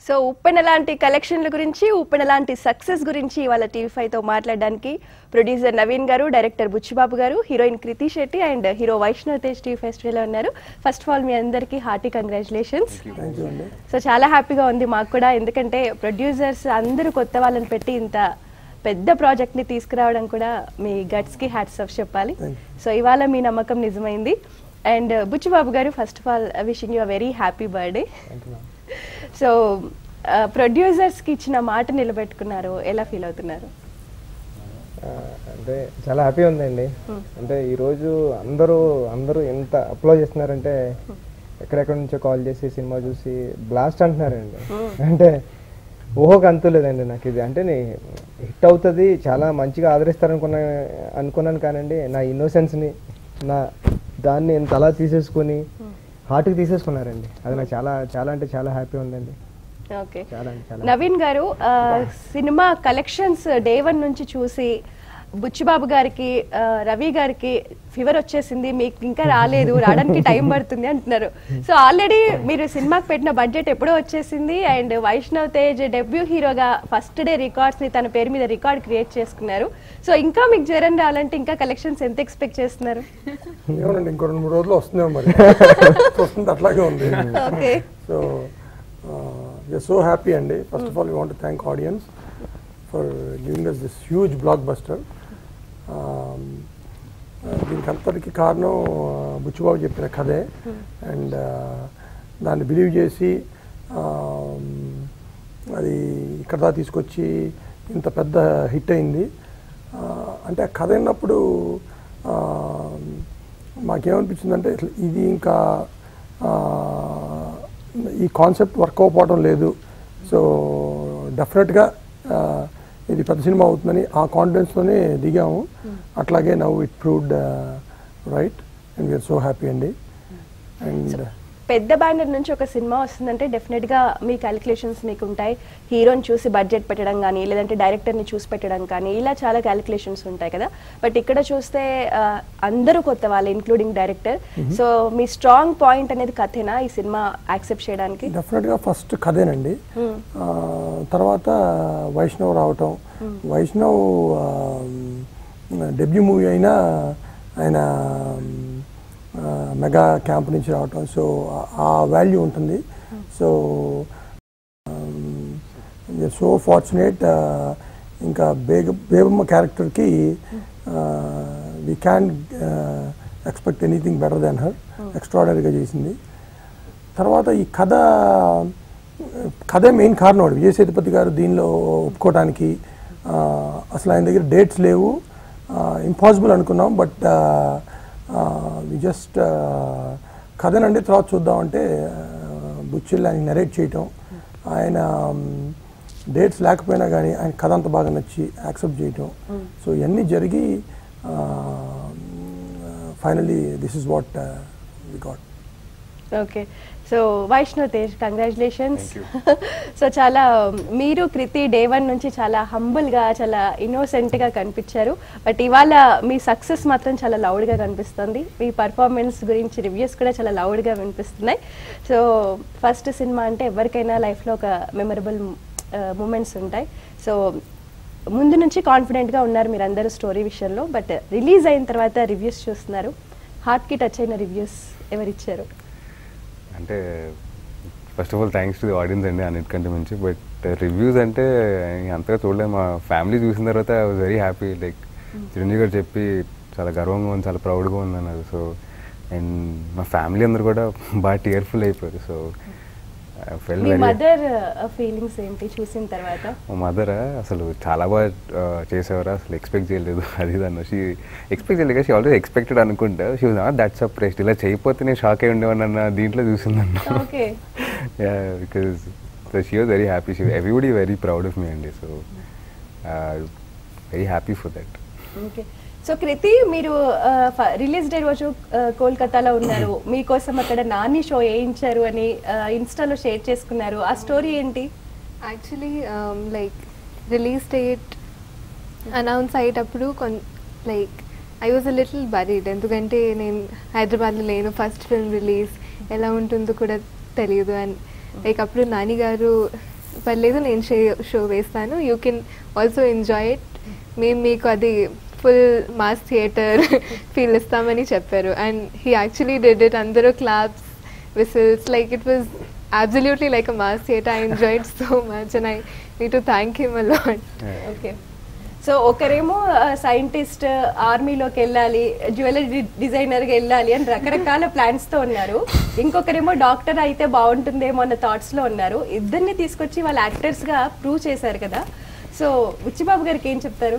So ఉప్పెన లాంటి కలెక్షన్ల గురించి ఉప్పెన లాంటి సక్సెస్ గురించి ఇవాళ టీవీ ఫైవ్ తో మాట్లాడడానికి ప్రొడ్యూసర్ నవీన్ గారు డైరెక్టర్ బుచ్చిబాబు గారు heroine Krithi Shetty and hero Vaishnav Tej TV festival ఉన్నారు ఫస్ట్ ఆఫ్ ఆల్ మీ అందరికీ హార్టీ కంగ్రాచులేషన్స్ థ్యాంక్ యూ అండి సో చాలా హ్యాపీగా ఉంది మాకు కూడా ఎందుకంటే ప్రొడ్యూసర్స్ అందరూ కొత్త వాళ్ళని పెట్టి ఇంత పెద్ద ప్రాజెక్ట్ ని తీసుకురావడం కూడా మీ గట్స్ కి హ్యాట్స్ ఆఫ్ చెప్పాలి Thank సో ఇవాళ మీ నమ్మకం నిజమైంది అండ్ బుచ్చిబాబు గారు first of all wishing you very happy birthday thank you ma'am. So producers కి ఇచ్చిన మాట నిలబెట్టుకున్నారు ఎలా ఫీల్ అవుతున్నారు ఆ, అంటే చాలా హ్యాపీ ఉందండి అంటే ఈరోజు అందరూ అందరూ ఎంత అప్లోడ్ చేస్తున్నారంటే ఎక్కడెక్కడ నుంచో కాల్ చేసి సినిమా చూసి బ్లాస్ట్ అంటున్నారండి అంటే ఊహకు అంతు లేదండి నాకు ఇది అంటే హిట్ అవుతుంది చాలా మంచిగా ఆదరిస్తారనుకున్నా అనుకున్నాను కానండి నా ఇన్నోసెన్స్ని నా దాన్ని ఎంత అలా తీసేసుకొని హార్ట్కి తీసేసుకున్నారండి అది నాకు చాలా చాలా అంటే చాలా హ్యాపీ ఉందండి ఓకే చాలా అంటే చాలా నవీన్ గారు ఆ, సినిమా కలెక్షన్స్ డే వన్ నుంచి చూసి బుచ్చిబాబు గారికి ఆ, రవి గారికి ఫీవర్ వచ్చేసింది మీకు ఇంకా రాలేదు రావడానికి టైం పడుతుంది అంటున్నారు సో ఆల్రెడీ మీరు సినిమాకి పెట్టిన బడ్జెట్ ఎప్పుడో వచ్చేసింది అండ్ వైష్ణవ్ తేజ్ డెబ్యూ హీరోగా ఫస్ట్ డే రికార్డ్స్ ని తన పేరు మీద రికార్డ్ క్రియేట్ చేసుకున్నారు సో ఇంకా మీకు జ్వరం రావాలంటే ఇంకా కలెక్షన్స్ ఎంత ఎక్స్పెక్ట్ చేస్తున్నారు ఏమోనండి ఇంకో రెండు మూడు రోజులు వస్తుందేమో మరి వస్తుంది అట్లాగే ఉంది okay so we're so happy అండి first of all you want thank audience for giving us this huge blockbuster దీనికి అంతటికి కారణం uh, బుచ్చిబాబు చెప్పిన కథే అండ్ దాన్ని బిలీవ్ చేసి um, అది ఇక్కడ దాకా తీసుకొచ్చి ఇంత పెద్ద హిట్ అయింది Uh, అంటే ఆ కథ విన్నప్పుడు uh, మాకేమనిపించిందంటే ఇట్లా ఇది ఇంకా ఆ, ఈ కాన్సెప్ట్ వర్క్ అవ్వకపోవడం లేదు సో డెఫినెట్గా ఇది పెద్ద సినిమా అవుతుందని ఆ కాన్ఫిడెన్స్తోనే దిగాము అట్లాగే నవ్వు it proved right and we're so happy అండి అండ్ పెద్ద బ్యానర్ నుంచి ఒక సినిమా వస్తుందంటే డెఫినెట్ గా మీ క్యాలిక్యులేషన్స్ మీకు ఉంటాయి హీరోని చూసి బడ్జెట్ పెట్టడం కానీ లేదంటే డైరెక్టర్ ని చూసి పెట్టడం కానీ ఇలా చాలా క్యాలిక్యులేషన్స్ ఉంటాయి కదా బట్ ఇక్కడ చూస్తే ఆ, అందరూ కొత్త వాళ్ళు ఇంక్లూడింగ్ డైరెక్టర్ సో మీ స్ట్రాంగ్ పాయింట్ అనేది కథేనా ఈ సినిమా యాక్సెప్ట్ చేయడానికి డెఫినెట్గా ఫస్ట్ కథేనండి ఆ, తర్వాత వైష్ణవ్ రావటం వైష్ణవ్ డెబ్యూ మూవీ అయినా ఆయన ఆ, మెగా క్యాంప్ నుంచి రావటం సో ఆ- ఆ వాల్యూ ఉంటుంది సో సో ఫార్చునేట్ ఇంకా బేగ బేబమ్మ క్యారెక్టర్కి we can expect anything better than her ఎక్స్ట్రాడనరీగా చేసింది తర్వాత ఈ కథ కథే మెయిన్ కారణం వాడు విజయ్ సేతుపతి గారు దీనిలో ఒప్పుకోవడానికి ఆ, అసలు ఆయన దగ్గర డేట్స్ లేవు ఇంపాసిబుల్ అనుకున్నాం బట్ వి జస్ట్ కథనండి తర్వాత చూద్దామంటే బుచ్చిల్ ఆయన నరేట్ చేయటం ఆయన డేట్స్ లేకపోయినా కానీ ఆయన కథ అంత బాగా నచ్చి యాక్సెప్ట్ చేయటం సో ఇవన్నీ జరిగి finally this is what we got okay so Vaishnav Tej congratulations so చాలా మీరు కృతి డే వన్ నుంచి చాలా humble గా చాలా innocent గా కనిపించారు బట్ ఇవాళ మీ సక్సెస్ మాత్రం చాలా loud గా కనిపిస్తుంది మీ పర్ఫార్మెన్స్ గురించి రివ్యూస్ కూడా చాలా loud గా వినిపిస్తున్నాయి సో ఫస్ట్ సినిమా అంటే ఎవరికైనా లైఫ్లో ఒక మెమరబుల్ మూమెంట్స్ ఉంటాయి సో ముందు నుంచి కాన్ఫిడెంట్గా ఉన్నారు మీరందరూ స్టోరీ విషయంలో బట్ రిలీజ్ అయిన తర్వాత రివ్యూస్ చూస్తున్నారు హార్ట్కి టచ్ అయిన రివ్యూస్ ఎవరిచ్చారు అంటే first of all thanks to the audience అండి అన్నిటికంటే మించి బట్ రివ్యూస్ అంటే అంతగా చూడలేదు మా ఫ్యామిలీ చూసిన తర్వాత I was very happy like Chiranjeevi గారు చెప్పి చాలా గర్వంగా ఉంది చాలా ప్రౌడ్గా ఉంది అన్నారు సో అండ్ మా ఫ్యామిలీ అందరు కూడా బాగా టీయర్ఫుల్ అయిపోయారు so I fell me very mother feelings ఏంటి చూసిన తర్వాత మా మదర్ అసలు చాలా బాగా ఆ, చేసేవారు అసలు ఎక్స్పెక్ట్ చేయలేదు అది ఇది అన్న షీ ఎక్స్పెక్ట్ చేయలేదు షీ ఆల్రెడీ ఎక్స్పెక్టెడ్ అనుకుంటా she was not that surprised ఇలా చేయకపోతే నేను షాక్ అయి ఉండేవాడిని అన్న దీంట్లో చూసిందన్న okay because she was very happy she everybody very proud of me అండి so very happy for that okay so Krithi మీరు రిలీజ్ డే రోజు ఆ, కోల్కతాలో ఉన్నారు మీకోసం అక్కడ నాని షో వేయించారు అని ఇన్స్టాలో షేర్ చేసుకున్నారు ఆ స్టోరీ ఏంటి actually like release date announce అయ్యేటప్పుడు కొన్ like I was a little buried ఎందుకంటే నేను హైదరాబాద్లో లేను ఫస్ట్ ఫిల్మ్ రిలీజ్ ఎలా ఉంటుందో కూడా తెలియదు అండ్ లైక్ అప్పుడు నాని గారు పర్లేదు నేను షే షో వేస్తాను you can also enjoy it మేము మీకు అది ఫుల్ మాస్ థియేటర్ ఫీల్ ఇస్తామని చెప్పారు and he actually did it అందరూ claps whistles like it was absolutely like a mass theatre. I enjoyed so much and I need to thank him a lot. Okay so ఒకరేమో scientist ఆర్మీలోకి వెళ్ళాలి jewellery డిజైనర్గా వెళ్ళాలి అని రకరకాల ప్లాన్స్తో ఉన్నారు ఇంకొకరేమో doctor అయితే బాగుంటుందేమో అన్న థాట్స్లో ఉన్నారు ఇద్దరిని తీసుకొచ్చి వాళ్ళ యాక్టర్స్గా ప్రూవ్ చేశారు కదా సో ఉచ్చిబాబు గారికి ఏం చెప్తారు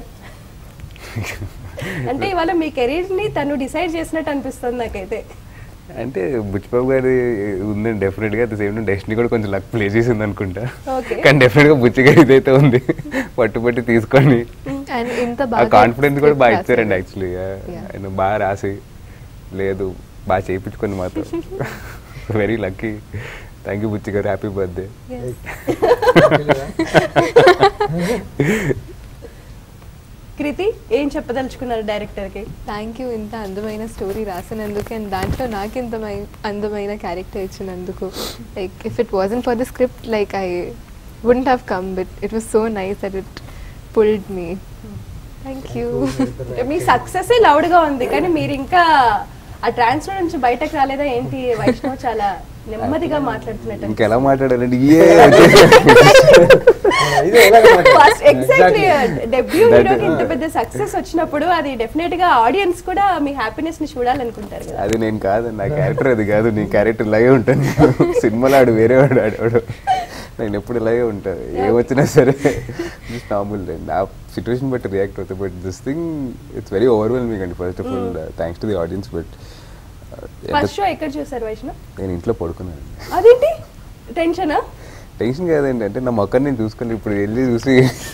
అంటే ఇవాళ మీ కెరీర్ని తను డిసైడ్ చేసినట్టు అనిపిస్తుంది నాకైతే అంటే బుచ్చిబాబు గారి ఉందండి డెఫినెట్గా at the same time destiny కూడా కొంచెం లక్ ప్లే చేసింది అనుకుంటా Okay. కానీ డెఫినెట్గా బుచ్చి గారి ఇదైతే ఉంది పట్టు పట్టి తీసుకొని And ఇంత ఆ బాగా కాన్ఫిడెన్స్ కూడా బాగా script ఇచ్చారండి రాశారు. Actually Yeah. ఆయన బాగా రాసి లేదు బాగా చేయించుకొని మాతో very lucky thank you Buchi గారు హ్యాపీ బర్త్డే Yes. కృతి ఏం చెప్పదలుచుకున్నారు డైరెక్టర్కి థ్యాంక్ యూ ఇంత అందమైన స్టోరీ రాసినందుకు అండ్ దాంట్లో నాకు ఇంత మై- అందమైన క్యారెక్టర్ ఇచ్చినందుకు like if it wasn't for the script like I wouldn't have come but it was so nice that it pulled me thank you మీ సక్సెస్ లౌడ్ గా ఉంది కానీ మీరు ఇంకా ఆ ట్రాన్స్ నుంచి బయటకు రాలేదా ఏంటి వైష్ణవ్ చాలా నెమ్మదిగా మాట్లాడుతున్నట్టు ఇంకెలా మాట్లాడాలండి ఏ ఇది ఎలాగ ఫస్ట్ ఎగ్జాక్ట్లీ డెబ్యూ That- హీరోకి ఇంత పెద్ద సక్సెస్ వచ్చినప్పుడు అది డెఫినెట్ గా ఆడియన్స్ కూడా మీ హ్యాపీనెస్ ని చూడాలనుకుంటారు కదా అది నేను కాదు నా క్యారెక్టర్ అది కాదు నీ క్యారెక్టర్ ఇలాగే ఉంటాను సినిమాలో ఆడు వేరే వాడు ఆడవాడు నేను ఎప్పుడు ఇలాగే ఉంటాను ఏమొచ్చినా సరే జస్ట్ నార్మల్ ఆ సిచ్యువేషన్ బట్టి రియాక్ట్ అవుతాయి but this thing it's very overwhelming అండి first of all thanks to the audience but first show ఎక్కడ చూసారు వైష్ణవ్ నేను ఇంట్లో పడుకున్నాను అదేంటి టెన్షనా టెన్షన్ కాదండి అంటే నా మొక్కని నేను చూసుకోండి ఇప్పుడు వెళ్ళి చూసి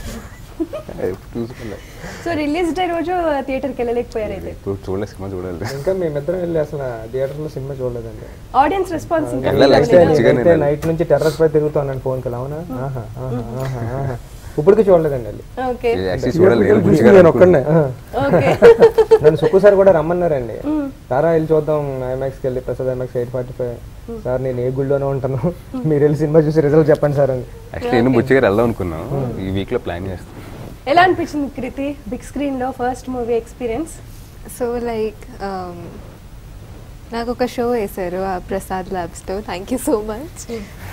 చూసుకోలే సో రిలీజ్ డే రోజు థియేటర్కి వెళ్ళలేకపోయారు అయితే ఇప్పుడు చూడలే సినిమా చూడాలి ఇంకా మేమిద్దరం వెళ్ళి అసలు థియేటర్లో సినిమా చూడలేదండి ఆడియన్స్ రెస్పాన్స్ ఇంకా వెళ్ళాలి, feel actually అవ్వలేదా? మంచిగానే అయితే వెళ్ళాలి. నైట్ నుంచి టెర్రస్ పై తిరుగుతున్నాను ఫోన్ కి అవునా ఆహా, ఆహా, ఆహా, ఆహా. ఇప్పటికి చూడలేదండి వెళ్ళి ఓకే యాక్చువల్లీ చూడాలి నేను చూసి బుచ్చిగా నేను అనుకున్నా. ఒక్కడనే ఓకే నన్ను సుక్కు సార్ కూడా రమ్మన్నారండి సారా వెళ్ళి చూద్దాం ఐమాక్స్కి వెళ్ళి Prasad IMAX eight forty five sir నేను ఏ గుళ్ళోనే ఉంటాను మీరు వెళ్ళి సినిమా చూసి రిజల్ట్ చెప్పండి సార్ అని యాక్చువల్లీ నేను బుచ్చిగా వెళ్దాం అనుకున్నాం ఈ వీక్ లో ప్లాన్ చేస్తాను ఎలా అనిపించింది కృతి బిగ్ స్క్రీన్ లో first movie experience so like నాకు ఒక షో వేశారు ఆ ప్రసాద్ ల్యాబ్స్లో thank you so much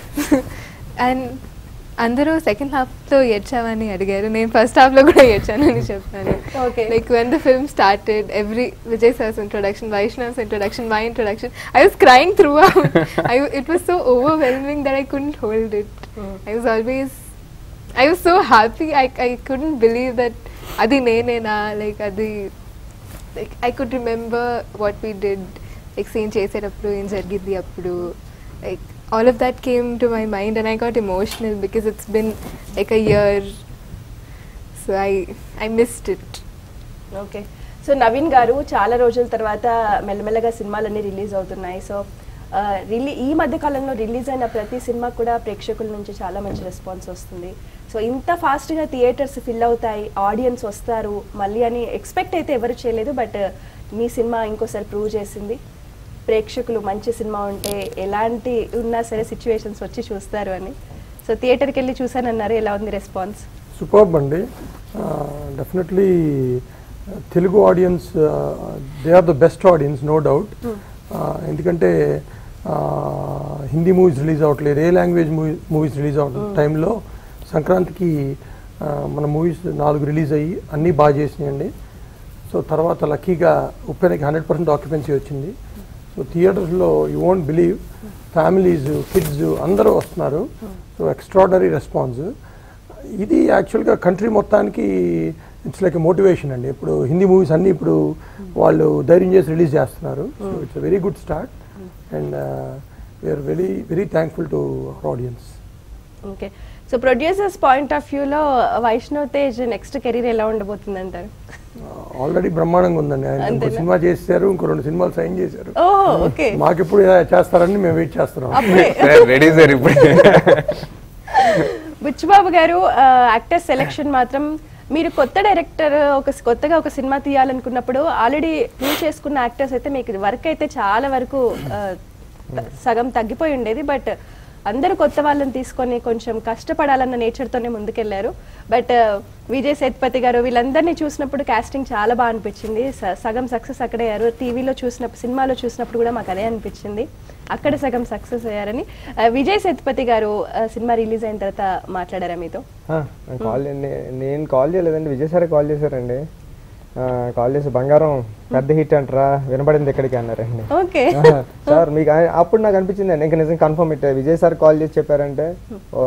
and అందరూ సెకండ్ హాఫ్లో ఏడ్చామని అడిగారు నేను ఫస్ట్ హాఫ్లో కూడా ఏడ్చానని చెప్పాను Okay. Like when the film started every Vijay sir's introduction Vaishnav's introduction my introduction I was crying through I it was so overwhelming that I couldn't hold it I was always I was so happy I I couldn't believe that అది నేనేనా like అది like I could remember what we did like scene చేసేటప్పుడు ఏం జరిగింది అప్పుడు like all of that came to my mind and I got emotional because it's been like a year so I I missed it okay so Naveen గారు చాలా రోజుల తర్వాత మెల్లమెల్లగా సినిమాలన్నీ రిలీజ్ అవుతున్నాయి సో రిలీ ఈ మధ్య కాలంలో రిలీజ్ అయిన ప్రతి సినిమా కూడా ప్రేక్షకుల నుంచి చాలా మంచి రెస్పాన్స్ వస్తుంది సో ఇంత ఫాస్ట్గా థియేటర్స్ ఫిల్ అవుతాయి ఆడియన్స్ వస్తారు మళ్ళీ అని ఎక్స్పెక్ట్ అయితే ఎవరు చేయలేదు బట్ మీ సినిమా ఇంకోసారి ప్రూవ్ చేసింది ప్రేక్షకులు మంచి సినిమా ఉంటే ఎలాంటి ఉన్నా సరే సిచ్యువేషన్స్ వచ్చి చూస్తారు అని సో థియేటర్కి వెళ్ళి చూసానన్నారు ఎలా ఉంది రెస్పాన్స్ సూపర్బ్ అండి definitely Telugu audience they are the best audience no doubt ఎందుకంటే uh, హిందీ మూవీస్ రిలీజ్ అవ్వట్లేదు ఏ లాంగ్వేజ్ మూవీ మూవీస్ రిలీజ్ అవ్వడం టైంలో సంక్రాంతికి uh, మన మూవీస్ నాలుగు రిలీజ్ అయ్యి అన్నీ బాగా చేసినాయండి సో తర్వాత లక్కీగా ఉప్పెనకి హండ్రెడ్ పర్సెంట్ ఆక్యుపెన్సీ వచ్చింది సో థియేటర్స్లో you won't believe families kids అందరూ వస్తున్నారు సో ఎక్స్ట్రాడనరీ రెస్పాన్స్ ఇది యాక్చువల్గా కంట్రీ మొత్తానికి ఇట్స్ లైక్ మోటివేషన్ అండి ఇప్పుడు హిందీ మూవీస్ అన్నీ ఇప్పుడు వాళ్ళు ధైర్యం చేసి రిలీజ్ చేస్తున్నారు so it's very good start and we're very very thankful to our audience okay so producers point of వ్యూలో వైష్ణవ్ తేజ్ నెక్స్ట్ కెరీర్ ఎలా ఉండబోతుంది అంటారు ఆల్రెడీ బ్రహ్మాండంగా ఉందండి ఆయన ఇంకో అంతేనా? సినిమా చేశారు ఇంకో రెండు సినిమాలు సైన్ చేశారు ఓ ఓకే మాకెప్పుడు ఇలా చేస్తారని మేము వెయిట్ చేస్తున్నాం అప్పుడే రెడీ సార్ ఇప్పుడు బుచ్చిబాబు గారు యాక్టర్ సెలెక్షన్ మాత్రం మీరు కొత్త డైరెక్టర్ ఒక కొత్తగా ఒక సినిమా తీయాలనుకున్నప్పుడు ఆల్రెడీ ప్రూవ్ చేసుకున్న యాక్టర్స్ అయితే మీకు వర్క్ అయితే చాలా వరకు ఆ, త- సగం తగ్గిపోయి ఉండేది బట్ అందరూ కొత్త వాళ్ళని తీసుకొని కొంచెం కష్టపడాలన్న నేచర్తోనే ముందుకెళ్లారు బట్ విజయ్ సేతుపతి గారు వీళ్ళందరినీ చూసినప్పుడు కాస్టింగ్ చాలా బాగా అనిపించింది స- సగం సక్సెస్ అక్కడే అయ్యారు టీవీలో చూసినప్పుడు సినిమాలో చూసినప్పుడు కూడా మాకు అదే అనిపించింది అక్కడ సగం సక్సెస్ అయ్యారని ఆ, విజయ్ సేతుపతి గారు ఆ, సినిమా రిలీజ్ అయిన తర్వాత మాట్లాడారా మీతో ఆ, నేను కాల్ నే- నేను కాల్ చేయలేదండి విజయ్ సార్ కాల్ చేశారండి ఆ, కాల్ చేసి బంగారం పెద్ద హిట్ అంటారా వినపడింది ఎక్కడికి అన్నారండి ఓకే ఆహా, సార్ మీకు ఆయన- అప్పుడు నాకు అనిపించింది అండి ఇంకా నిజం కన్ఫర్మ్ ఇట్టే విజయ్ సార్ కాల్ చేసి చెప్పారంటే ఓ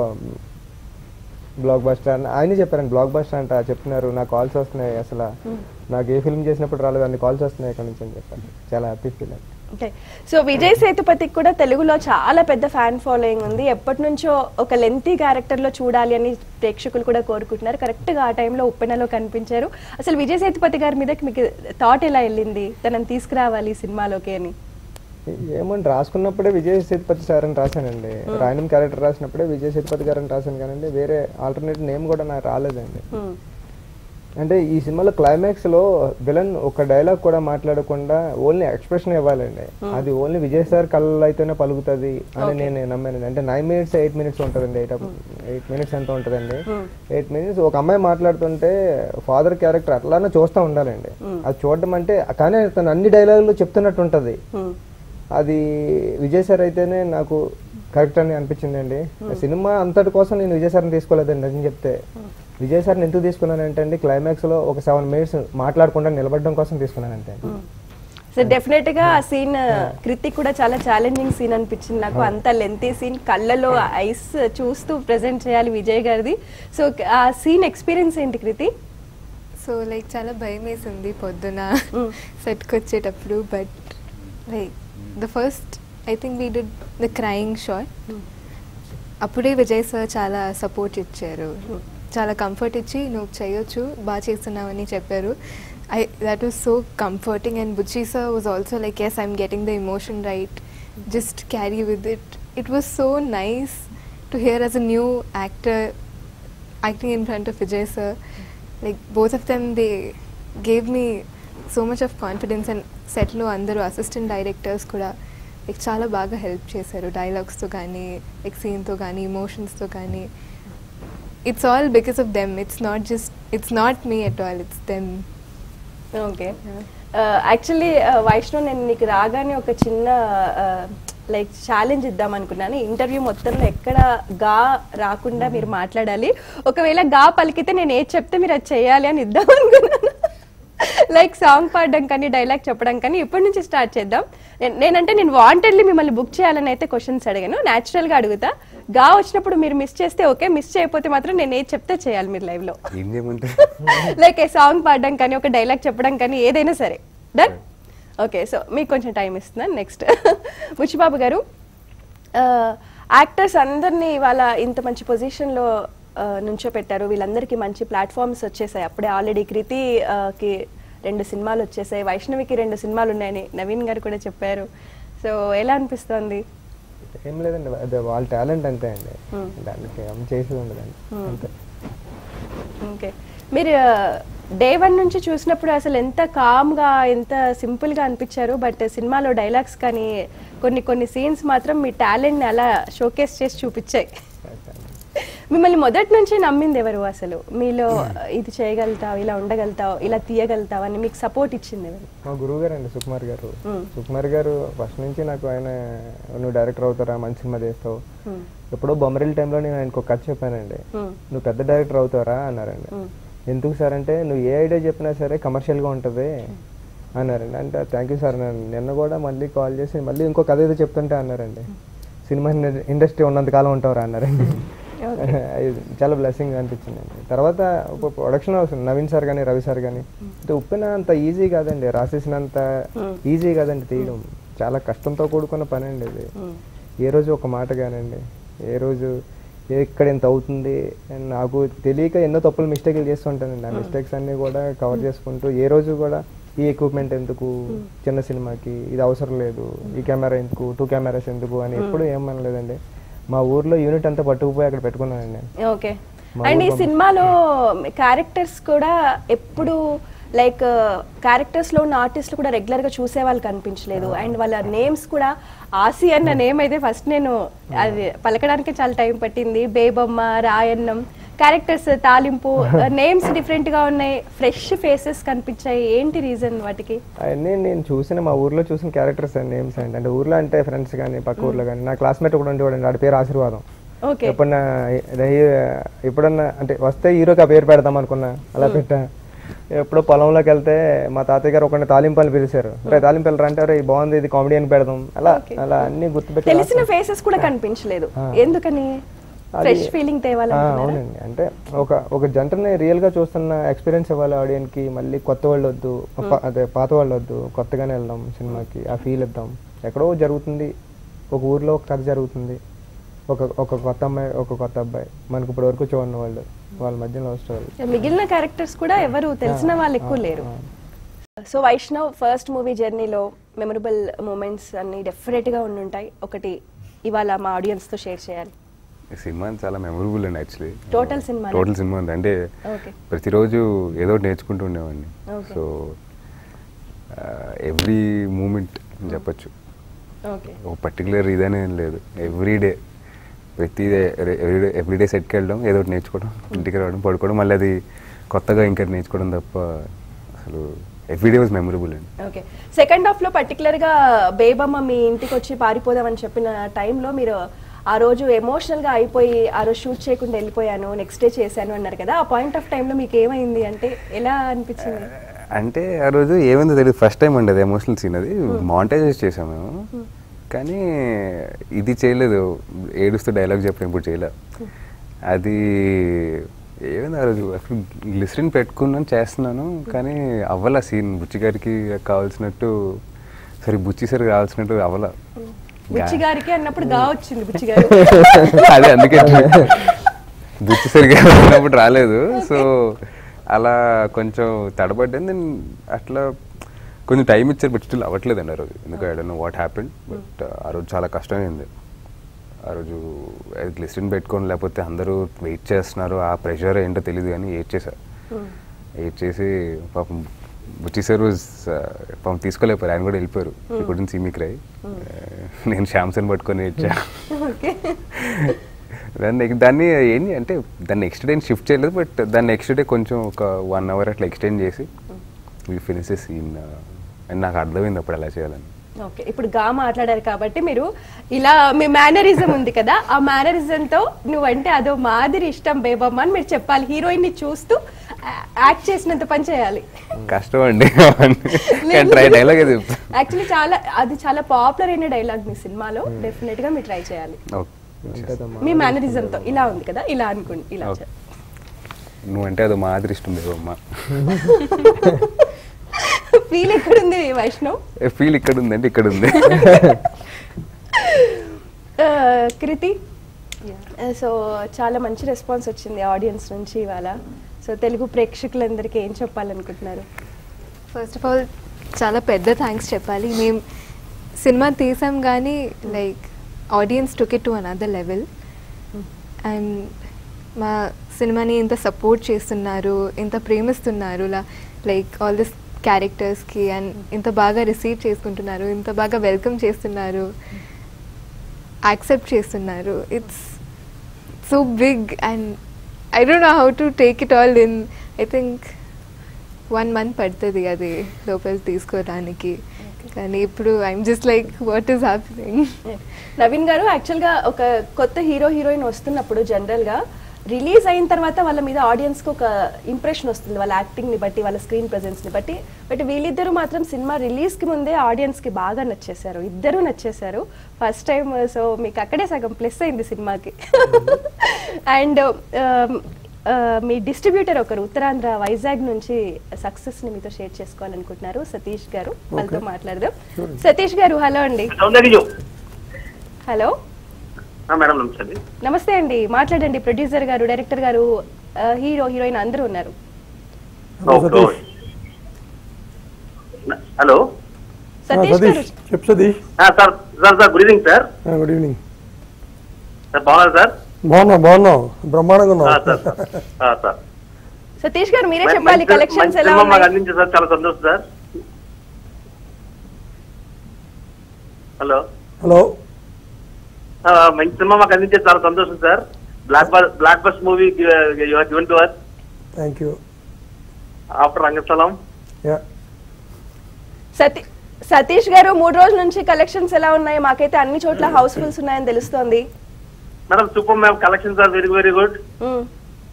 బ్లాక్ బస్టర్ అని ఆయన చెప్పారండి బ్లాక్ బస్టర్ అంట చెప్తున్నారు నాకు కాల్స్ వస్తున్నాయి అసలు నాకు ఏ ఫిల్మ్ చేసినప్పుడు రాలేదు అన్ని కాల్స్ వస్తున్నాయి ఇక్కడ నుంచి అని చెప్పారు చాలా హ్యాపీ ఫీల్ అండి ఓకే సో విజయ్ సేతుపతికి కూడా తెలుగులో చాలా పెద్ద ఫ్యాన్ ఫాలోయింగ్ ఉంది ఎప్పటి నుంచో ఒక లెంతీ క్యారెక్టర్ లో చూడాలి అని ప్రేక్షకులు కూడా కోరుకుంటున్నారు కరెక్ట్ గా ఆ టైంలో ఉప్పెనలో కనిపించారు అసలు విజయ్ సేతుపతి గారి మీదకి మీకు థాట్ ఎలా వెళ్ళింది తనని తీసుకురావాలి సినిమాలోకి అని ఏమంటే రాసుకున్నప్పుడే విజయ్ సేతుపతి సార్ అని రాశానండి రాయనం క్యారెక్టర్ రాసినప్పుడే విజయ్ సేతుపతి గారు అని రాశాను కానండి వేరే ఆల్టర్నేట్ నేమ్ కూడా నాకు రాలేదండి Hmm. అంటే ఈ సినిమాలో క్లైమాక్స్ లో విలన్ ఒక డైలాగ్ కూడా మాట్లాడకుండా ఓన్లీ ఎక్స్ప్రెషన్ ఇవ్వాలండి అది ఓన్లీ విజయ్ సార్ కళ్ళలో అయితేనే పలుకుతుంది అని నేను నమ్మానండి అంటే నైన్ మినిట్స్ ఎయిట్ మినిట్స్ ఉంటుందండి ఎయిట్ ఎయిట్ మినిట్స్ ఎంత ఉంటుందండి ఎయిట్ మినిట్స్ ఒక అమ్మాయి మాట్లాడుతుంటే ఫాదర్ క్యారెక్టర్ అట్లానే చూస్తూ ఉండాలండి అది చూడడం అంటే కానీ తను అన్ని డైలాగులు చెప్తున్నట్టు ఉంటది Hmm. అది విజయ్ సార్ అయితేనే నాకు కరెక్ట్ అని అనిపించిందండి సినిమా అంతటి కోసం నేను విజయ్ సార్ని తీసుకోలేదండి నిజం చెప్తే విజయ్ సార్ని ఎందుకు తీసుకున్నానంటే అండి క్లైమాక్స్ లో ఒక సెవెన్ మినిట్స్ మాట్లాడకుండా నిలబడడం కోసం తీసుకున్నానంటే అండి. సో డెఫినెట్ గా ఆ సీన్ కృతి కూడా చాలా ఛాలెంజింగ్ సీన్ అనిపించింది నాకు అంత లెంతీ సీన్ కళ్ళలో ఐస్ చూస్తూ ప్రెజెంట్ చేయాలి విజయ్ గారిది సో ఆ సీన్ ఎక్స్పీరియన్స్ ఏంటి కృతి సో లైక్ చాలా భయం వేసింది పొద్దున సెట్కి వచ్చేటప్పుడు but like the first I think we did the crying shot అప్పుడే విజయ్ సార్ చాలా సపోర్ట్ ఇచ్చారు చాలా కంఫర్ట్ ఇచ్చి నువ్వు చేయొచ్చు బాగా చేస్తున్నావని చెప్పారు I that was so comforting and Buchi sir was also like yes I'm getting the emotion right just carry with it it was so nice to hear as a new actor acting in front of Vijay sir. Like both of them, they gave me so much of confidence and సెట్లో అందరూ assistant directors కూడా like చాలా బాగా help చేశారు డైలాగ్స్తో కానీ like సీన్తో కానీ ఇమోషన్స్తో కానీ it's all because of them it's not just it's not me at all it's them okay actually Vaishnav నేను నీకు రాగానే ఒక చిన్న లైక్ ఛాలెంజ్ ఇద్దాం అనుకున్నాను ఇంటర్వ్యూ మొత్తంలో ఎక్కడ గా రాకుండా మీరు మాట్లాడాలి ఒకవేళ గా పలికితే నేను ఏది చెప్తే మీరు అది చేయాలి అని ఇద్దాం అనుకున్నాను లైక్ సాంగ్ పాడడం కానీ డైలాగ్ చెప్పడం కానీ ఇప్పటి నుంచి స్టార్ట్ చేద్దాం నేను- నేనంటే నేను వాంటెడ్లీ మిమ్మల్ని బుక్ చేయాలని అయితే క్వశ్చన్స్ అడిగాను Natural గా అడుగుతా గా వచ్చినప్పుడు మీరు మిస్ చేస్తే ఓకే మిస్ చేయకపోతే మాత్రం నేను ఏది చెప్తే చేయాలి మీరు live లో ఏం చేయమంటే లైక్ ఏ సాంగ్ పాడడం కానీ ఒక డైలాగ్ చెప్పడం కానీ ఏదైనా సరే డన్ ఓకే సో మీకు కొంచెం టైం ఇస్తున్నాను నెక్స్ట్ ముచ్చిబాబు గారు యాక్టర్స్ అందరినీ ఇవాళ ఇంత మంచి పొజిషన్లో నుంచో పెట్టారు వీళ్ళందరికీ మంచి ప్లాట్ఫామ్స్ వచ్చేసాయి అప్పుడే ఆల్రెడీ కృతి ఆ, కి రెండు సినిమాలు వచ్చేసాయి వైష్ణవికి రెండు సినిమాలు ఉన్నాయని నవీన్ గారు కూడా చెప్పారు సో ఎలా అనిపిస్తోంది ఏం లేదండి అదే వాళ్ళ టాలెంట్ అంతే అండి దానికి ఏం చేసేది ఉండదండి అంతే ఓకే మీరు డే వన్ నుంచి చూసినప్పుడు అసలు ఎంత కామ్గా ఎంత సింపుల్గా అనిపించారు బట్ సినిమాలో డైలాగ్స్ కానీ కొన్ని కొన్ని సీన్స్ మాత్రం మీ టాలెంట్ని అలా షోకేస్ చేసి చూపించాయి మిమ్మల్ని మొదటి నుంచి నమ్మింది ఎవరు అసలు మీలో ఇది చేయగలుగుతావు ఇలా ఉండగలుగుతావు ఇలా తీయగలుగుతావు అని మీకు సపోర్ట్ ఇచ్చింది ఎవరు మా గురువు గారు అండి సుకుమార్ గారు మ్మ్. సుకుమార్ గారు ఫస్ట్ నుంచి నాకు ఆయన నువ్వు డైరెక్టర్ అవుతారా మంచి సినిమా చేస్తావు మ్మ్. ఎప్పుడో బొమ్మరిల్ టైంలో నేను ఆయనకు ఒక కథ చెప్పానండి మ్మ్. నువ్వు పెద్ద డైరెక్టర్ అవుతారా అన్నారండి మ్మ్. ఎందుకు సార్ అంటే నువ్వు ఏ ఐడియా చెప్పినా సరే కమర్షియల్గా ఉంటుంది అన్నారండి అంటే థ్యాంక్ యూ సార్ నేను నిన్న కూడా మళ్ళీ కాల్ చేసి మళ్ళీ ఇంకో కథ ఏదో చెప్తుంటే అన్నారండి సినిమా ఇండస్ట్రీ ఉన్నంతకాలం ఉంటారా అన్నారండి అది చాలా బ్లెస్సింగ్ అనిపించిందండి తర్వాత ఒక ప్రొడక్షన్ హౌస్ నవీన్ సార్ కానీ రవి సార్ కానీ అంటే ఉప్పిన అంత ఈజీ కాదండి రాసేసినంత ఈజీ కాదండి తీయడం చాలా కష్టంతో కూడుకున్న పని అండి ఇది ఏ రోజు ఒక మాట కానండి ఏ రోజు ఎక్కడ ఎంత అవుతుంది and నాకు తెలియక ఎన్నో తప్పులు మిస్టేక్లు చేస్తుంటానండి ఆ మిస్టేక్స్ అన్ని కూడా కవర్ చేసుకుంటూ ఏ రోజు కూడా ఈ ఎక్విప్మెంట్ ఎందుకు చిన్న సినిమాకి ఇది అవసరం లేదు ఈ కెమెరా ఎందుకు టూ కెమెరాస్ ఎందుకు అని ఎప్పుడు ఏమనలేదండి మా ఊర్లో యూనిట్ అంతా పట్టుకుపోయి అక్కడ పెట్టుకున్నానండి నేను. ఓకే మా అండ్ ఈ ఊరు సినిమాలో క్యారెక్టర్స్ కూడా ఎప్పుడు లైక్ క్యారెక్టర్స్ లో ఉన్న ఆర్టిస్టులు కూడా రెగ్యులర్ గా చూసే వాళ్ళు కనిపించలేదు అండ్ వాళ్ళ నేమ్స్ కూడా ఆసి అన్న నేమ్ అయితే ఫస్ట్ నేను అది పలకడానికి చాలా టైం పట్టింది బేబమ్మ రాయన్నం క్యారెక్టర్స్ తాలింపు నేమ్స్ డిఫరెంట్ గా ఉన్నాయి ఫ్రెష్ ఫేసెస్ కనిపించాయి ఏంటి రీజన్ వాటికి అవన్నీ నేను చూసిన మా ఊర్లో చూసిన క్యారెక్టర్స్ అండ్ నేమ్స్ అండి అంటే ఊర్లో అంటే ఫ్రెండ్స్ కానీ పక్క ఊర్లో కానీ నా క్లాస్మేట్ కూడా ఉండేవాడండి వాడి పేరు ఆశీర్వాదం ఓకే ఎప్పుడన్నా అదే హీ- ఎప్పుడన్నా అంటే వస్తే హీరోకి ఆ పేరు పెడదాం అనుకున్నా అలా పెట్టా ఎప్పుడో పొలంలోకి వెళ్తే మా తాతయ్య గారు ఒకరిని తాలింపు అని పిలిచారు రే తాలింపు వెళ్ళరా అంటే "అరే, బాగుంది ఇది కామెడీ అని పెడదాం అలా అలా అన్ని గుర్తుపెట్టి తెలిసిన ఫేసెస్ కూడా కనిపించలేదు ఎందుకని ఫ్రెష్ ఫీలింగ్ ఆ, తేవాలనుకున్నారా అవునండి అంటే ఒక ఒక జంటని రియల్ గా చూస్తున్న ఎక్స్పీరియన్స్ ఇవ్వాలి ఆడియన్స్ కి మళ్ళీ కొత్త వాళ్ళు వద్దు ప- అదే పాత వాళ్ళు వద్దు కొత్తగానే వెళ్దాం సినిమాకి ఆ ఫీల్ ఇద్దాం ఎక్కడో జరుగుతుంది ఒక ఊర్లో ఒక కథ జరుగుతుంది ఒక ఒక కొత్త అమ్మాయి ఒక కొత్త అబ్బాయి మనకు ఇప్పటి వరకు చూడని వాళ్ళు వాళ్ళ మధ్య లవ్ స్టోరీ మిగిలిన క్యారెక్టర్స్ కూడా ఎవరు తెలిసిన వాళ్ళు ఎక్కువ లేరు సో వైష్ణవ్ ఫస్ట్ మూవీ జర్నీలో మెమరబుల్ మూమెంట్స్ అన్ని డెఫినెట్ గా ఉండుంటాయి ఒకటి ఇవాళ మా ఆడియన్స్ తో షేర్ చేయాలి ఈ సినిమా చాలా మెమరబుల్ అండి యాక్చువల్లీ Total cinema నా? టోటల్ సినిమా ఉంది అంటే ఓకే ప్రతిరోజు ఏదో ఒకటి నేర్చుకుంటూ ఉండేవాడిని Okay. సో ఎవ్రీ మూమెంట్ చెప్పొచ్చు ఓకే ఒక పర్టికులర్ ఇదనే ఏం లేదు ఎవ్రీ డే ప్రతి ఎవ్రీడే ఎవ్రీడే సెట్కి వెళ్ళడం ఏదో ఒకటి నేర్చుకోవడం ఇంటికి రావడం పడుకోవడం మళ్ళీ అది కొత్తగా ఇంకా నేర్చుకోవడం తప్ప అసలు ఎవ్రీడే వాజ్ మెమరబుల్ అండి ఓకే సెకండ్ హాఫ్ లో పర్టికులర్ గా బేబమ్మ మీ ఇంటికి వచ్చి పారిపోదామని చెప్పిన టైంలో మీరు ఆ రోజు ఎమోషనల్ గా అయిపోయి ఆ రోజు షూట్ చేయకుండా వెళ్ళిపోయాను నెక్స్ట్ డే చేశాను అన్నారు కదా ఆ పాయింట్ ఆఫ్ టైంలో మీకు ఏమైంది అంటే ఎలా అనిపించింది అంటే ఆ రోజు ఏమైందో తెలియదు ఫస్ట్ టైం అండి అది ఎమోషనల్ సీన్ అది మాంటేజెస్ చేసాం మేము కానీ ఇది చేయలేదు ఏడుస్తూ డైలాగ్ చెప్పడం ఇప్పుడు చేయలేదు అది ఏమైంది ఆ రోజు అసలు గ్లిసరిన్ పెట్టుకున్నాను చేస్తున్నాను కానీ అవ్వాల సీన్ బుచ్చి గారికి కావాల్సినట్టు సరే బుచ్చి సరి కావాల్సినట్టు అవ్వాల బుచ్చి గారికి అన్నప్పుడు గా వచ్చింది బుచ్చి గారు అదే అందుకే బుచ్చి సరిగా ఉన్నప్పుడు రాలేదు సో అలా కొంచెం తడబడ్డాను నేను అట్లా కొంచెం టైం ఇచ్చారు బట్ స్టిల్ అవ్వట్లేదండి ఆ రోజు ఎందుకంటే I don't know what happen but ఆ రోజు చాలా కష్టమైంది ఆ రోజు గ్లిస్టిన్ పెట్టుకొని లేకపోతే అందరూ వెయిట్ చేస్తున్నారు ఆ ప్రెషర్ ఏంటో తెలియదు కానీ ఏడ్ చేశారు ఏడ్ చేసి పాపం బుచ్చి సార్ వాజ్ పాపం తీసుకోలేపారు ఆయన కూడా వెళ్ళిపోయారు కుడిని సీమిక్ రై నేను శ్యామ్సన్ పట్టుకొని ఇచ్చా ఓకే దాన్ని దాన్ని ఏంటి అంటే దాన్ని నెక్స్ట్ డే షిఫ్ట్ చేయలేదు బట్ దాన్ని నెక్స్ట్ డే కొంచెం ఒక వన్ అవర్ అట్లా ఎక్స్టెండ్ చేసి వీ ఫినిష్ సీన్ అండ్ నాకు అర్థమైంది అప్పుడు ఎలా చేయాలని ఓకే ఇప్పుడు గా మాట్లాడారు కాబట్టి మీరు ఇలా మీ మేనరిజం ఉంది కదా ఆ మేనరిజం తో నువ్వంటే అదో మాదిరి ఇష్టం బేబమ్మ అని మీరు చెప్పాలి హీరోయిన్ ని చూస్తూ యాక్ట్ చేసినంత పని చేయాలి కష్టం అండి ట్రై డైలాగ్ అది యాక్చువల్లీ చాలా అది చాలా పాపులర్ అయిన డైలాగ్ మీ సినిమాలో డెఫినెట్ గా మీరు ట్రై చేయాలి ఉంటుందమ్మా మీ మేనరిజం తో ఇలా ఉంది కదా ఇలా అనుకోండి ఇలా Okay. నువ్వు అంటే అది మా అదృష్టం దేవమ్మ ఫీల్ ఎక్కడుంది వైష్ణవ్ ఫీల్ ఇక్కడ ఉందంటే ఇక్కడ ఉంది ఆ, కృతి సో చాలా మంచి రెస్పాన్స్ వచ్చింది ఆడియన్స్ నుంచి ఇవాళ సో తెలుగు ప్రేక్షకులందరికీ ఏం చెప్పాలనుకుంటున్నారు ఫస్ట్ ఆఫ్ ఆల్ చాలా పెద్ద థ్యాంక్స్ చెప్పాలి మేము సినిమా తీసాం కానీ like audience took it to another level and మా సినిమాని ఇంత సపోర్ట్ చేస్తున్నారు ఇంత ప్రేమిస్తున్నారు లైక్ ఆల్ దిస్ క్యారెక్టర్స్కి అండ్ ఇంత బాగా రిసీవ్ చేసుకుంటున్నారు ఇంత బాగా వెల్కమ్ చేస్తున్నారు యాక్సెప్ట్ చేస్తున్నారు it's so big and I don't know how to take it all in I think one month పడుతుంది అది లోపల తీసుకోవడానికి కానీ ఇప్పుడు I'm just like what is happening Naveen garu actual గా ఒక కొత్త హీరో హీరోయిన్ వస్తున్నప్పుడు జనరల్ గా రిలీజ్ అయిన తర్వాత వాళ్ళ మీద ఆడియన్స్ కి ఒక ఇంప్రెషన్ వస్తుంది వాళ్ళ యాక్టింగ్ ని బట్టి వాళ్ళ స్క్రీన్ ప్రెజెన్స్ ని బట్టి బట్ వీళ్ళిద్దరూ మాత్రం సినిమా రిలీజ్ కి ముందే ఆడియన్స్ కి బాగా నచ్చేశారు ఇద్దరు నచ్చేశారు ఫస్ట్ టైం సో మీకు అక్కడే సగం ప్లస్ అయింది సినిమాకి అండ్ మీ డిస్ట్రిబ్యూటర్ ఒకరు ఉత్తరాంధ్ర వైజాగ్ నుంచి సక్సెస్ ని మీతో షేర్ చేసుకోవాలనుకుంటున్నారు సతీష్ గారు వాళ్ళతో మాట్లాడదాం సతీష్ గారు హలో అండి సౌందర్య హలో మేడం నమస్తే అండి నమస్తే అండి మాట్లాడండి ప్రొడ్యూసర్ గారు డైరెక్టర్ గారు ఆ, హీరో హీరోయిన్ అందరూ ఉన్నారు హలో సతీష్ హలో ఆ, సతీష్ గారు సతీష్ చెప్పు Satish sir sir sir good evening sir good evening sir బాగున్నారు సార్ బాగున్నావు బాగున్నావు బ్రహ్మాండంగా ఆ, ఉన్నావు సార్ ఆ, సార్ సతీష్ గారు మీరే మంచి- చెప్పాలి మంచి కలెక్షన్స్ ఎలా సినిమా మాకు ఉన్నాయి అందించారు సార్ చాలా సంతోషం సార్ హలో హలో ఆ, మంచి సినిమా మాకు అందించారు చాలా సంతోషం sir block bus block bus movie given to us thank you after Rangasthalam yeah సతీ సతీష్ గారు మూడు రోజుల నుంచి కలెక్షన్స్ ఎలా ఉన్నాయి మాకైతే అన్ని చోట్ల హౌస్ఫుల్స్ ఉన్నాయని తెలుస్తోంది madam super ma'am collections are very very good hmm.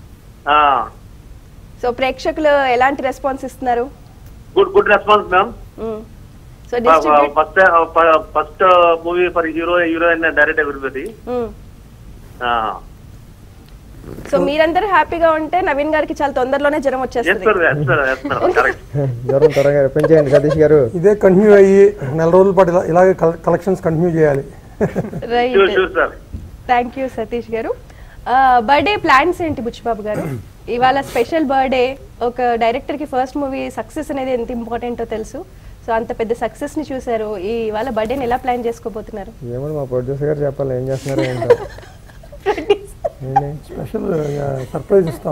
So ప్రేక్షకులు ఎలాంటి రెస్పాన్స్ ఇస్తున్నారు good good response ma'am hmm. So distribute first first movie for hero heroine direct everybody so మీరందరూ హ్యాపీగా ఉంటే నవీన్ గారికి చాలా తొందరలోనే జ్వరం ఎస్ వచ్చేస్తుంది sir yes sir yes madam correct జ్వరం త్వరగా పెంచేయండి సతీష్ గారు ఇదే కంటిన్యూ అయ్యి నెల రోజుల పాటు ఇలా ఇలాగే కలెక్షన్స్ కంటిన్యూ చేయాలి sure right sure sir thank you Satish garu birthday plans ఏంటి బుచ్చిబాబు గారు ఇవాళ స్పెషల్ బర్త్డే ఒక డైరెక్టర్ కి ఫస్ట్ మూవీ సక్సెస్ అనేది ఎంత ఇంపార్టెంటో తెలుసు సో అంత పెద్ద సక్సెస్ ని చూసారు ఈ ఇవాళ బర్త్డేని ఎలా ప్లాన్ చేసుకోబోతున్నారు ఏమో మా ప్రొడ్యూసర్ గారు చెప్పాలి ఏం చేస్తున్నారో ఏంటో ఏంటి? స్పెషల్ సర్ప్రైజ్ ఇస్తాం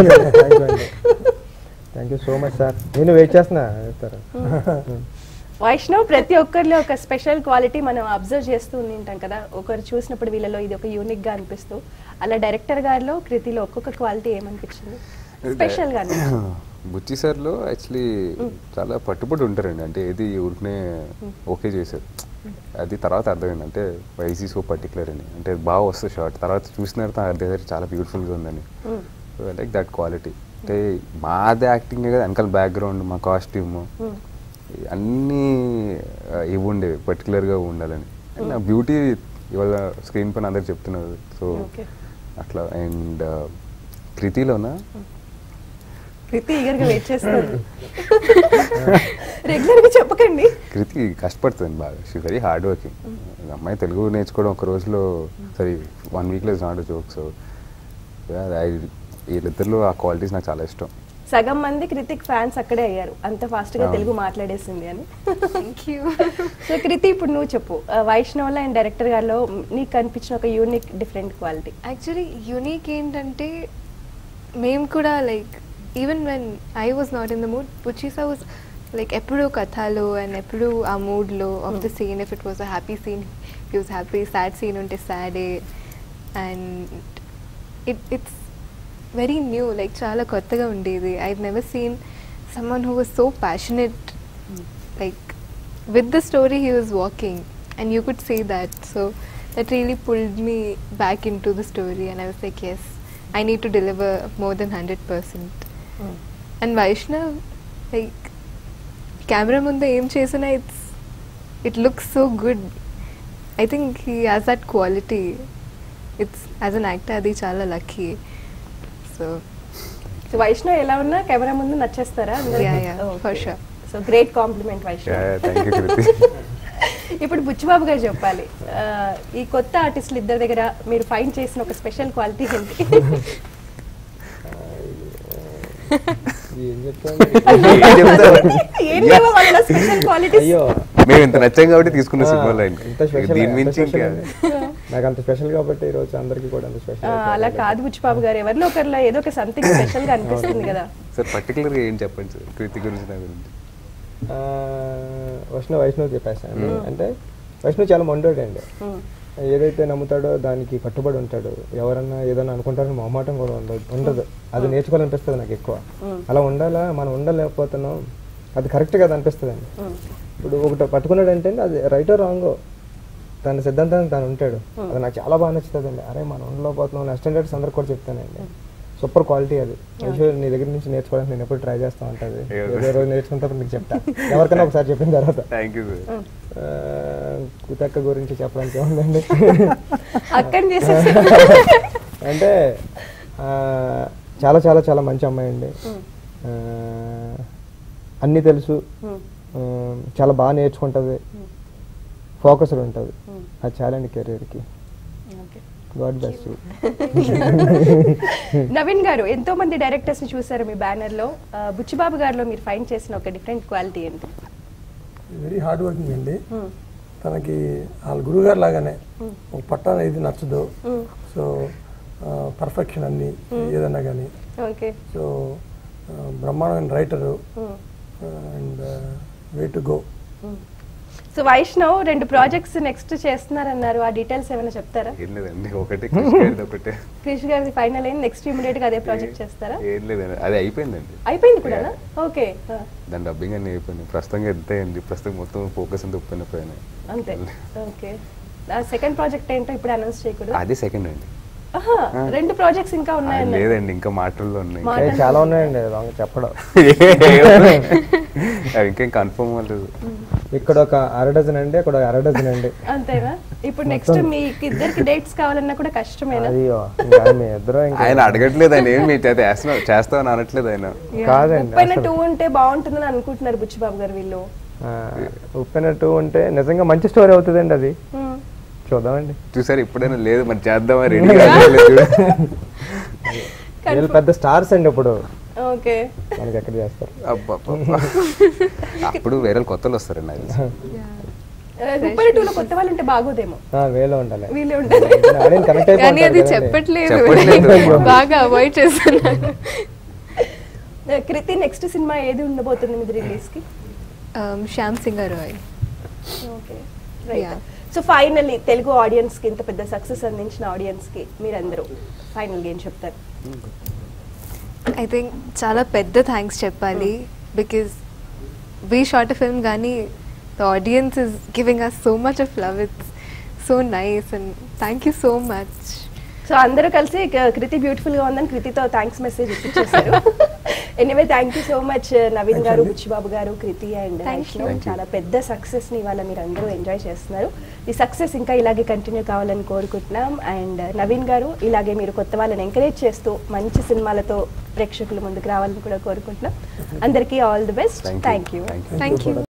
thank you so much sir నేను వెయిట్ చేస్తున్నా చెప్తారు వైష్ణవ్ ప్రతి ఒక్కరిలో ఒక స్పెషల్ క్వాలిటీ మనం అబ్జర్వ్ చేస్తూ ఉంటాం కదా ఒకరు చూసినప్పుడు వీళ్ళలో ఇది ఒక యూనిక్ గా అనిపిస్తూ అలా డైరెక్టర్ గారిలో కృతిలో ఒక్కొక్క క్వాలిటీ ఏమనిపించింది స్పెషల్ గా అనిపించింది? బుచ్చి సార్లో యాక్చువల్లీ చాలా పట్టుబడి ఉంటారండి అంటే ఏది ఊరికనే ఓకే చేశారు అది తర్వాత అర్థమైంది అంటే వైసీ సో పర్టికులర్ అని అంటే బాగా వస్తుంది షార్ట్ తర్వాత చూసిన తర్వాత అర్థం చాలా బ్యూటిఫుల్గా ఉందని మ్మ్. సో లైక్ దట్ క్వాలిటీ అంటే మాదే యాక్టింగ్ కదా వెనకాల బ్యాక్గ్రౌండ్ మా కాస్ట్యూమ్ మ్మ్. అన్నీ ఆ, ఇవి ఉండేవి పర్టికులర్గా ఉండాలని అండ్ ఆ బ్యూటీ ఇవాళ స్క్రీన్ పైన అందరు చెప్తున్నారు సో Okay. అట్లా అండ్ కృతిలోనా కృతి ఈగర్ గా వెయిట్ చేస్తుంది రెగ్యులర్ గా చెప్పకండి కృతి కష్టపడుతుంది బాగా షీ వెరీ హార్డ్ వర్కింగ్ అమ్మాయి తెలుగు నేర్చుకోవడం ఒక రోజులో సరే వన్ వీక్లో ఇస్ నాట్ జోక్ సో వీళ్ళిద్దరిలో ఆ క్వాలిటీస్ నాకు చాలా ఇష్టం సగం మంది కృతిక్ ఫ్యాన్స్ అక్కడే అయ్యారు అంత ఫాస్ట్ గా అవును. తెలుగు మాట్లాడేసింది అని థ్యాంక్ యూ సో కృతి ఇప్పుడు నువ్వు చెప్పు వైష్ణవ్ అండ్ డైరెక్టర్ గారిలో నీకు కనిపించిన ఒక unique different quality actually unique ఏంటంటే మేము కూడా like even when I was not in the mood పుచ్చీసా వాజ్ లైక్ ఎప్పుడు కథలో అండ్ ఎప్పుడు ఆ మూడ్లో of the scene if it was a happy scene he was happy sad scene ఉంటే సాడే and it it's very new like చాలా కొత్తగా ఉండేది I never seen someone who was so passionate like with the story he was walking and you could see that so that really pulled me back into the story and i was like yes i need to deliver more than 100% and vaishnav like camera ముందు ఏం చేసినా it's it looks so good i think he has that quality it's as an actor అది చాలా lucky so so Vaishnav ఎలా ఉన్నా camera ముందు నచ్చేస్తారా Yeah, yeah, for sure. So great compliment Vaishnav thank you Kriti ఇప్పుడు బుచ్చిబాబు గారు చెప్పాలి ఆ, ఈ కొత్త ఆర్టిస్టులు ఇద్దరి దగ్గర మీరు ఫైండ్ చేసిన ఒక స్పెషల్ క్వాలిటీ ఏంటి ఏం చెప్తాను ఏం చెప్తారు ఏం లేవో వాళ్ళ స్పెషల్ క్వాలిటీస్ అయ్యో మేము ఇంత నచ్చాం కాబట్టి తీసుకున్న ఆ, సినిమా లైన్ ఇంత స్పెషల్ దీని అంత మించి ఇంకా స్పెషల్ నాకు అంత స్పెషల్ కాబట్టి ఈ రోజు అందరికీ కూడా అంత స్పెషల్ అలా కాదు బుచ్చిబాబు గారు ఎవరిలో ఒకరిలో ఏదో ఒక సంథింగ్ స్పెషల్ గా అనిపిస్తుంది కదా సార్ పర్టికులర్గా ఏం చెప్పండి సార్ కృతి గురించి నా గురించి వైష్ణవ్ వైష్ణవ్ చెప్పేస్తాను అంటే వైష్ణవ్ చాలా మొండోడు అండి ఉమ్, ఏదైతే నమ్ముతాడో దానికి కట్టుబడి ఉంటాడు ఎవరన్నా ఏదన్నా అనుకుంటారో మొహమాటం కూడా ఉండదు ఉండదు అది నేర్చుకోవాలనిపిస్తుంది నాకు ఎక్కువ అలా ఉండాలా మనం ఉండలేకపోతున్నాం అది కరెక్ట్ కదా అనిపిస్తుంది అండి ఉమ్, ఇప్పుడు ఒకటి పట్టుకున్నాడంటే అది రైటో రాంగో తన సిద్ధాంతాన్ని తను ఉంటాడు అది నాకు చాలా బాగా నచ్చుతుందండి అరే మనం ఉండలేకపోతున్నాం నా స్టాండర్డ్స్ అందరికి కూడా చెప్తానండి సూపర్ క్వాలిటీ అది వైషు నీ దగ్గర నుంచి నేర్చుకోవడానికి నేను ఎప్పుడు ట్రై చేస్తా ఉంటుంది ఏదో రోజు నేర్చుకుంటప్పుడు నీకు చెప్తా ఎవరికైనా ఒకసారి చెప్పిన తర్వాత థ్యాంక్ యూ సార్ ఆ, కుతక్క గురించి చెప్పడానికి ఏముందండి అక్కడి చేసేసి అంటే ఆ, చాలా చాలా చాలా మంచి అమ్మాయి అండి ఆ, అన్నీ తెలుసు ఉమ్, ఆ, చాలా బాగా నేర్చుకుంటుంది ఫోకస్డ్ ఉంటుంది అది చాలా అండి కెరీర్కి okay god best Naveen garu ఎంతో మంది డైరెక్టర్స్ ని చూసారు మీ బ్యానర్ లో ఆ, బుచ్చిబాబు గారిలో మీరు ఫైండ్ చేసిన ఒక డిఫరెంట్ క్వాలిటీ ఏంటి వెరీ హార్డ్ వర్కింగ్ అండి ఉమ్, తనకి వాళ్ళ గురుగారు లాగానే ఒక పట్టాన ఇది నచ్చదు ఉమ్, సో పర్ఫెక్షన్ అన్ని ఏదన్నా కానీ ఓకే సో బ్రహ్మాండమైన writer and way to go so Vaishnav రెండు ప్రాజెక్ట్స్ నెక్స్ట్ చేస్తున్నారన్నారు ఆ డీటెయిల్స్ ఏమైనా చెప్తారా ఏం లేదండి ఒకటి కృష్ణ ఒకటే క్రిష్ గారి ఫైనల్ అయింది నెక్స్ట్ ఇమీడియట్ గా అదే ప్రాజెక్ట్ చేస్తారా ఏం లేదండి అది అయిపోయిందండి అయిపోయింది కూడా ఓకే దాని డబ్బింగ్ అన్ని అయిపోయింది ప్రస్తుతంగా ఎంత అయింది ప్రస్తుతం మొత్తం ఫోకస్ అంతా ఉప్పిన పైన అంతే ఓకే సెకండ్ ప్రాజెక్ట్ ఏంటో ఇప్పుడు అనౌన్స్ చేయకూడదు అది సెకండ్ అండి ఆహా, రెండు ప్రాజెక్ట్స్ ఇంకా ఆ, ఉన్నాయన్నారు లేదండి ఇంకా మాటల్లో ఉన్నాయి మా- ఏ, చాలా ఉన్నాయండి రాంగ్ చెప్పడం అవి ఇంకేం కన్ఫర్మ్ అవ్వలేదు ఇక్కడ ఒక అర డజన్ అండి అక్కడ ఒక అర డజన్ అండి అంతేనా ఇప్పుడు నెక్స్ట్ మీకు ఇద్దరికి డేట్స్ కావాలన్నా కూడా కష్టమేనా అది ఇంకా మీ ఇద్దరు ఇంకా ఆయన అడగట్లేదు ఆయన ఏం మీ చేత వేస్తున్నావు చేస్తావని అనట్లేదు ఆయన కాదండి ముప్పైన అసలు టూ ఉంటే బాగుంటుందని అనుకుంటున్నారు బుచ్చిబాబు గారు వీళ్ళు ఆ, ఉప్పెనట్టు ఉంటే నిజంగా మంచి స్టోరీ అవుతుందండి అది Hmm. చూద్దామండి చూసారు ఇప్పుడైనా లేదు మరి చేద్దామా రెడీ చూడు వీళ్ళు పెద్ద స్టార్స్ అండి ఇప్పుడు ఓకే మనకి ఎక్కడ చేస్తారు అబ్బబ్బబ్బా. అప్పుడు వేరే కొత్తలు వస్తారండి నాకు తెలిసి. ముప్పై టూలో కొత్త వాళ్ళు ఉంటే బాగోదేమో ఆ, వేలో ఉండాలి వీళ్ళే ఉండాలి ఆడియన్స్ కనెక్ట్ కానీ అది అయిపోతారు కదండి. చెప్పట్లేదు చెప్పట్లేదు. బాగా అవాయిడ్ చేస్తున్నాను కృతి నెక్స్ట్ సినిమా ఏది ఉండబోతుంది మీది రిలీజ్ కి Um, Shyam Singh Roy okay Yeah. So finally Telugu audience కి ఇంత పెద్ద సక్సెస్ అందించిన ఆడియన్స్ కి మీరందరూ ఫైనల్ ఏం చెప్తారు ఐ థింక్ చాలా పెద్ద థ్యాంక్స్ చెప్పాలి బికాజ్ వీ షార్ట్ ఫిల్మ్ కానీ the audience is giving us so much of love it's so nice and thank you so much so అందరూ కలిసి క- కృతి బ్యూటిఫుల్ గా ఉందని కృతితో థ్యాంక్స్ మెసేజ్ ఇప్పించేశారు anyway thank you so much Naveen garu Buchibabu garu Kriti and Thank you. Vaishnav చాలా పెద్ద సక్సెస్ ని ఇవాళ మీరు అందరూ ఎంజాయ్ చేస్తున్నారు ఈ సక్సెస్ ఇంకా ఇలాగే కంటిన్యూ కావాలని కోరుకుంటున్నాం అండ్ నవీన్ గారు ఇలాగే మీరు కొత్త వాళ్ళని ఎంకరేజ్ చేస్తూ మంచి సినిమాలతో ప్రేక్షకుల ముందుకు రావాలని కూడా కోరుకుంటున్నాం అందరికీ all the best Thank you. Thank you Thank you. Thank you